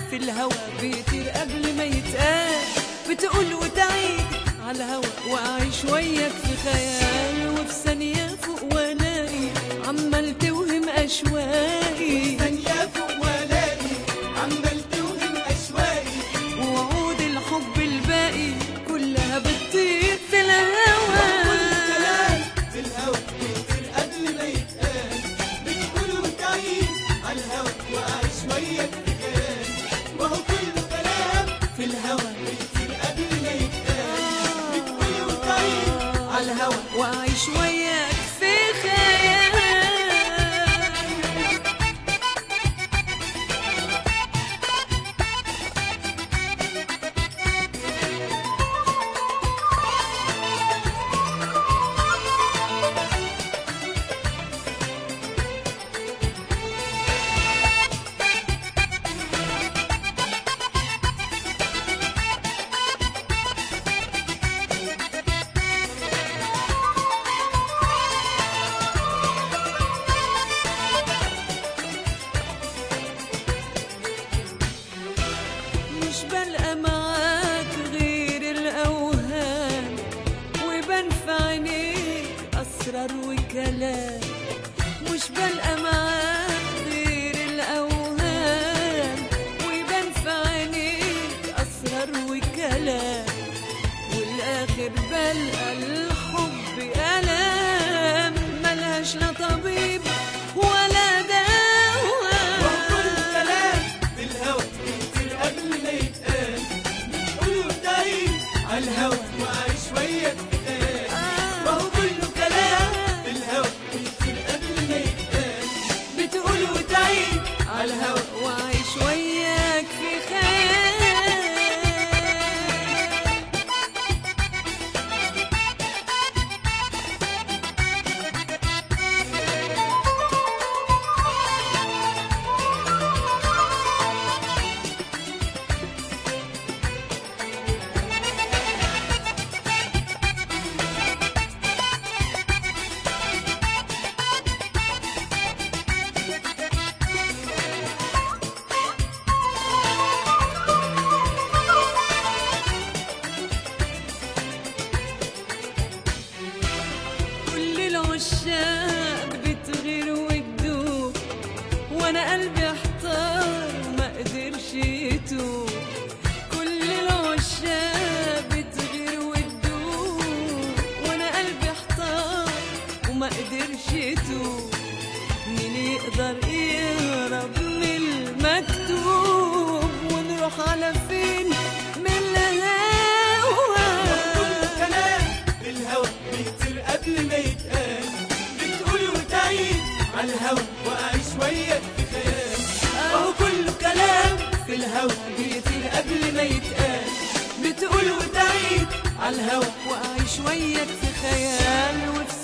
في الهوى بيطير قبل ما يتقال بتقول وتعيد على الهوى واعيش وياك في خيال وفي ثانية فوق والاقي عمال توهم اشواقي ثانية فوق والاقي عمال توهم أشواقي وعود الحب الباقي كلها بتطير في الهوى كلام في الهوا بيطير قبل ما يتقال بتقول وتعيد على الهوا وأعيش وياك في خيال وهو كله كلام في الهوا بيطير قبل ما يتقال بتقول وتعيد على الهوى واعيش وياك في خيال مش بلقى معاك غير الأوهام وبان في عينيك أسرار وكلام مش بلقى معاك غير الأوهام وبان في عينيك أسرار وكلام والآخر بلقى الحب ألام ملهاش لا طبيب ولا دواء وهو كله كلام في الهوا بيطير قبل ما يتقال بتقول وتعيد على الهوا وأعيش وياك في خيال وهو كله كلام في الهوا بيطير قبل ما يتقال بتقول وتعيد على الهوى واعيش وياك في خيال كل العشاق بتغير وتدوب وانا قلبي احتار ما قدرش يتوب كل العشاق بتغير وتدوب وانا قلبي احتار وما قدرش يتوب مين يقدر يهرب من المكتوب ونروح على فين من الهوى كله كلام في الهوا بيطير قبل ما يتقال بتقول وتعيد على الهوا وأعيش وياك في خيال وهو كله كلام في الهوا بيطير قبل ما يتقال بتقول وتعيد على الهوى واعيش وياك في خيال وفي